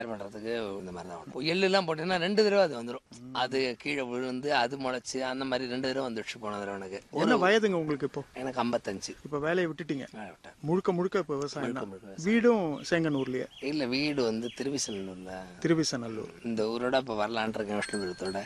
தயார் பண்றதுக்கு இந்த மாதிரி தான் வரும் எள்ளுலாம் போட்டீங்கன்னா ரெண்டு தடவை அது வந்துடும் அது கீழே விழுந்து அது முளைச்சு அந்த மாதிரி ரெண்டு தடவை வந்துடுச்சு போன தடவை எனக்கு என்ன வயதுங்க உங்களுக்கு இப்போ எனக்கு ஐம்பத்தஞ்சு இப்போ வேலையை விட்டுட்டீங்க வேலை விட்டேன். முழுக்க முழுக்க இப்போ விவசாயம் முழுக்க தான் முழுக்க வீடும் சேங்கனூர்லயே இல்ல வீடு வந்து திருவிசனூர்ல திருவிசநல்லூர் இந்த ஊரோட இப்ப வரலான் இருக்கேன் விஷ்ணுபுரத்தோட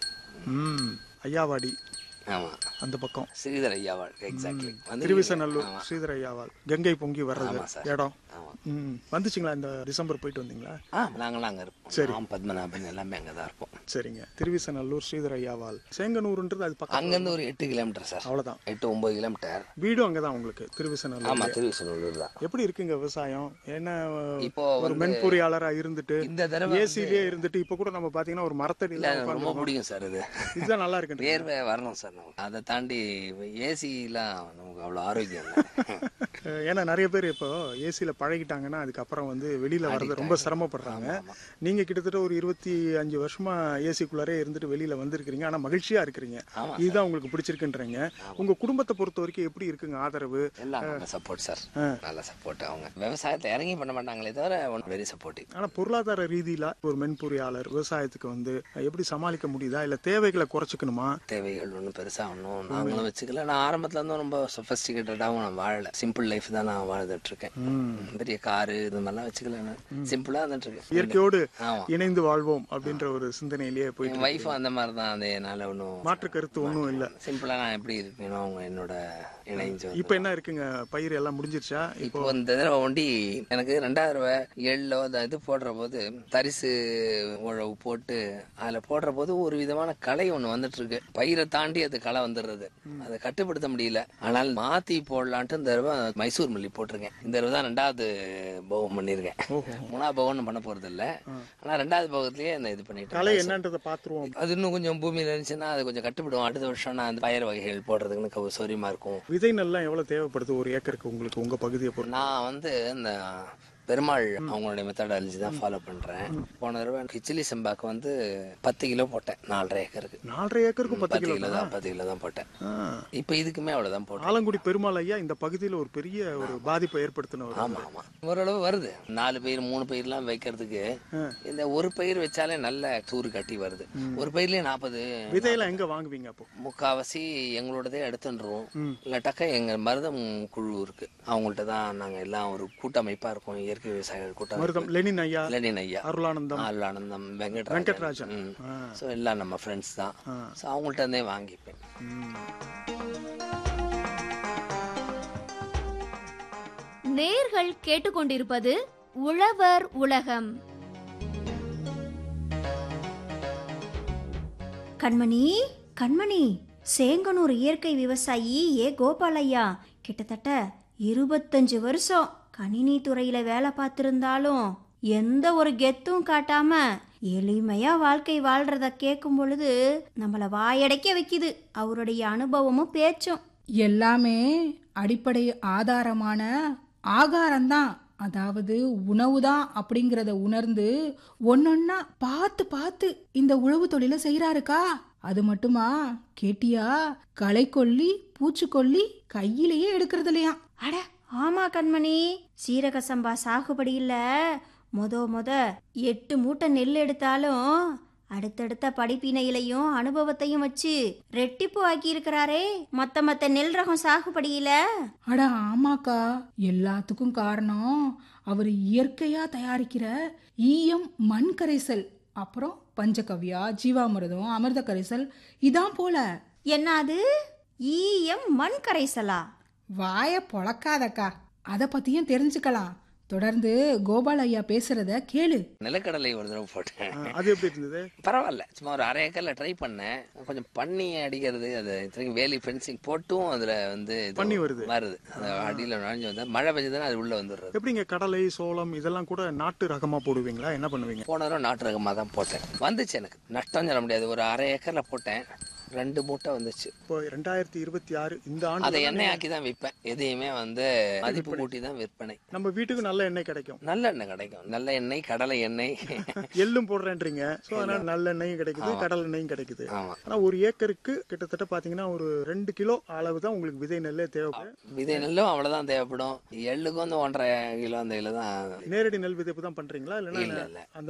ம் ஐயாவாடி ஆமா அந்த பக்கம் ஸ்ரீதர் ஐயாவாள் எக்ஸாக்ட்லி வந்து திருவிசநல்லூர் ஸ்ரீதர ஐயாவால் கங்கை பொங்கி வர்றது ஆமா சார். இடம் ஆமா ம் வந்துச்சுங்களா இந்த டிசம்பர் போயிட்டு வந்தீங்களா ஆ நாங்களும் அங்க இருப்போம் நாம் பத்மநாபன் எல்லாமே அங்கதான் இருப்போம் சரிங்க திருவிசநல்லூர் ஸ்ரீதர ஐயாவால் சேங்கனூர்ன்றது அது பக்கம் அங்கிருந்து ஒரு எட்டு கிலோமீட்டர் சார் அவ்வளவுதான் எட்டு ஒன்பது கிலோமீட்டர் வீடும் அங்கதான் உங்களுக்கு திருவிசநல்லூர் ஆமா திருவிசனூர் தான் எப்படி இருக்குங்க விவசாயம் என்ன இப்போ ஒரு வந்து மென்பொறியாளரா இருந்துட்டு இந்த தடவை ஏசிலேயே இருந்துட்டு இப்ப கூட நம்ம பாத்தீங்கன்னா ஒரு மரத்தடியில இல்ல, எனக்கு ரொம்ப பிடிக்கும் சார் இது இதுதான் நல்லா இருக்கு வேர்வை வரணும் சார் நமக்கு அதை தாண்டி ஏசிலாம் நமக்கு அவ்வளோ ஆரோக்கியம் இல்லை ஏன்னா நிறைய பேர் இப்போ ஏசியில் பழகிட்டாங்கன்னா அதுக்கப்புறம் வந்து வெளியில வர்றது ரொம்ப சிரமப்படுறாங்க நீங்க கிட்டத்தட்ட ஒரு இருபத்தி அஞ்சு வருஷமா ஏசிக்குள்ளாரே இருந்துட்டு வெளியில வந்திருக்கிறீங்க ஆனா மகிழ்ச்சியா இருக்கிறீங்க ஆமா இதுதான் உங்களுக்கு பிடிச்சிருக்குன்றீங்க உங்க குடும்பத்தை பொறுத்த வரைக்கும் எப்படி இருக்குங்க ஆதரவு எல்லாம் நல்ல சப்போர்ட் சார் நல்ல சப்போர்ட் அவங்க விவசாயத்தை இறங்கி பண்ண மாட்டாங்களே தவிர வெரி சப்போர்ட்டிவ் ஆனா பொருளாதார ரீதியில ஒரு மென்பொறியாளர் விவசாயத்துக்கு வந்து எப்படி சமாளிக்க முடியுதா இல்ல தேவைகளை குறைச்சிக்கணுமா தேவைகள் ஒன்றும் பெருசா ஒன்றும் நாங்களும் வச்சுக்கல நான் ஆரம்பத்துல இருந்தும் ரொம்ப சொஃபஸ்டிகேட்டடாகவும் நான் வாழல சிம்பிள் லைஃப் தான் நான் வாழ்ந்துட்டு இருக்கேன் பெரிய காரு இது மாதிரிலாம் வச்சுக்கல நான் சிம்பிளா இருந்துட்டு இருக்கேன் இயற்கையோடு ஆமா இணைந்து வாழ்வோம் அப்படின்ற ஒரு சிந்தனையிலேயே போயிட்டு என் ஒய்ஃபும் அந்த மாதிரி தான் அது என்னால ஒன்றும் மாற்று கருத்து ஒன்றும் இல்ல சிம்பிளா நான் எப்படி இருப்பேனோ அவங்க என்னோட இணைஞ்சு வந்து- இப்ப என்ன இருக்குங்க பயிர் எல்லாம் முடிஞ்சிருச்சா இப்போ இந்த தடவை ஒண்டி எனக்கு ரெண்டாயிரம் ரூபாய் எள்ளோ அந்த இது போடுற போது தரிசு உழவு போட்டு அதுல போடுற போது ஒரு விதமான களை ஒண்ணு வந்துட்டு இருக்கு பயிரை தாண்டி அது களை வந்துடுறது அதை கட்டுப்படுத்த முடியல ஆனால் மாத்தி போடலான்ட்டு இந்த தடவை மைசூர் மல்லி போட்டிருக்கேன் இந்த தடவை தான் ரெண்டாவது போகம் பண்ணியிருக்கேன் மூணாவது போகம்னு பண்ண போறது இல்ல ஆனா ரெண்டாவது போகத்திலேயே இந்த இது பண்ணிட்டேன் கலை என்னன்றதை பாத்துருவோம் அது இன்னும் கொஞ்சம் பூமியில இருந்துச்சுன்னா அது கொஞ்சம் கட்டுப்படும் அடுத்த வருஷம் நான் அந்த பயிர் வகைகள் போடுறதுக்குன்னு கவு- சௌரியமா இருக்கும் விதை நெல்லாம் எவ்வளவு தேவைப்படுது ஒரு ஏக்கருக்கு உங்களுக்கு உங்க பகுதியை பொறுத்து நான் வந்து இந்த பெருமாள் அவங்களுடைய மெத்தடாலஜி தான் ஃபாலோ பண்றேன் போன தடவை கிச்சிலி செம்பாக்கு வந்து பத்து கிலோ போட்டேன் நாலரை ஏக்கருக்கு நாலரை ஏக்கருக்கு பத்து பத்து கிலோ கிலோ தான் பத்து கிலோ தான் போட்டேன் ஆ. இப்போ இதுக்குமே அவ்வளவுதான் போட்டேன் ஆலங்குடி பெருமாள் ஐயா இந்த பகுதியில ஒரு பெரிய ஒரு பாதிப்பை ஏற்படுத்தினவர் ஆமா ஆமா ஓரளவு வருது நாலு பயிர் மூணு பயிர்லாம் வைக்கிறதுக்கு இந்த ஒரு பயிர் வச்சாலே நல்ல தூறு கட்டி வருது ஒரு பயிர்லயே நாற்பது விதையெல்லாம் எங்க வாங்குவீங்க அப்போ முக்காவாசி எங்களோடதே எடுத்துட்டுருவோம் இல்லாட்டாக்கா எங்க மருதம் குழு இருக்கு அவங்கள்ட்ட தான் நாங்க எல்லாம் ஒரு கூட்டமைப்பா இருக்கோம் இயற்கை விவசாயிகள் கூட்டம் மருதம் லெனின் ஐயா லெனின் ஐயா அருளானந்தம் ஆனந்தம் வெங்கட்ராஜன் வெங்கட்ராஜன். ம். ஆ. ஸோ எல்லாம் நம்ம ஃப்ரெண்ட்ஸ் தான் ஸோ அவங்கள்ட்ட இருந்தே வாங்கிப்பேன் ம். நேர்கள் கேட்டுக்கொண்டிருப்பது உழவர் உலகம் கண்மணி கண்மணி சேங்கனூர் இயற்கை விவசாயி ஏ கோபாலையா கிட்டத்தட்ட இருபத்தஞ்சு வருஷம் கணினி துறையில வேலை பார்த்திருந்தாலும் எந்த ஒரு கெத்தும் காட்டாம எளிமையா வாழ்க்கை வாழ்றத கேட்கும் பொழுது நம்மள வாயடைக்க வைக்குது அவருடைய அனுபவமும் பேச்சும் எல்லாமே அடிப்படை ஆதாரமான ஆகாரம்தான் அதாவது உணவு தான் அப்படிங்கிறத உணர்ந்து ஒன்னொன்னா பார்த்து பார்த்து இந்த உழவு தொழிலை செய்யறாருக்கா அது மட்டுமா கேட்டியா களைக்கொல்லி பூச்சிக்கொல்லி கையிலேயே எடுக்கிறது இல்லையா அட ஆமா கண்மணி சீரக சம்பா சாகுபடியில் மொத மொத எட்டு மூட்டை நெல் எடுத்தாலும் அடுத்தடுத்த படிப்பினையிலையும் அனுபவத்தையும் வச்சு ரெட்டிப்பு ஆக்கி இருக்கிறாரே மொத்த மொத்த நெல் ரகம் சாகுபடியில அட ஆமாக்கா எல்லாத்துக்கும் காரணம் அவர் இயற்கையா தயாரிக்கிற ஈயம் மண் கரைசல் அப்புறம் பஞ்சகவ்யா ஜீவாமிர்தம் அமிர்த கரைசல் இதான் போல என்ன அது ஈயம் மண் கரைசலா வாய பொளக்காதக்கா அதை பத்தியும் தெரிஞ்சுக்கலாம் தொடர்ந்து கோபால் ஐயா பேசுறத கேளு நிலக்கடலை ஒரு தடவை போட்டேன் ஆ, அது எப்படி இருந்தது பரவாயில்ல சும்மா ஒரு அரை ஏக்கர்ல ட்ரை பண்ணேன் கொஞ்சம் பண்ணி அடிக்கிறது அது இத்தனைக்கும் வேலி ஃபென்சிங் போட்டும் அதுல வந்து இது பன்னி வருது. வருது அந்த அடியில நுழைஞ்சு வந்தா மழை பெஞ்சதுன்னா அது உள்ள வந்துடுறது எப்படிங்க கடலை சோளம் இதெல்லாம் கூட நாட்டு ரகமா போடுவீங்களா என்ன பண்ணுவீங்க போன தடவை நாட்டு ரகமாக தான் போட்டேன் வந்துச்சு எனக்கு நஷ்டம் சொல்ல முடியாது ஒரு அரை ஏக்கர்ல போட்டேன் ரெண்டு மூட்டை வந்துச்சு இப்போ ரெண்டாயிரத்தி இருபத்தி ஆறு இந்த ஆண்டு அதை எண்ணெய் ஆக்கி தான் விற்பேன் எதையுமே வந்து மதிப்பு கூட்டி தான் விற்பனை நம்ம வீட்டுக்கு நல்ல எண்ணெய் கிடைக்கும் நல்ல எண்ணெய் கிடைக்கும் நல்ல எண்ணெய் கடலை எண்ணெய் எள்ளும் போடுறேன்றீங்க ஸோ அதனால நல்ல எண்ணெயும் கிடைக்குது கடல் எண்ணெயும் கிடைக்குது ஆமா ஆனா ஒரு ஏக்கருக்கு கிட்டத்தட்ட பாத்தீங்கன்னா ஒரு ரெண்டு கிலோ அளவு தான் உங்களுக்கு விதை நெல்லே தேவைப்படும் விதை நெல்லும் அவ்வளவுதான் தேவைப்படும் எள்ளுக்கும் வந்து ஒன்றரை கிலோ அந்த கிலோ தான் நேரடி நெல் விதைப்பு தான் பண்றீங்களா இல்ல இல்லைன்னா இல்ல அந்த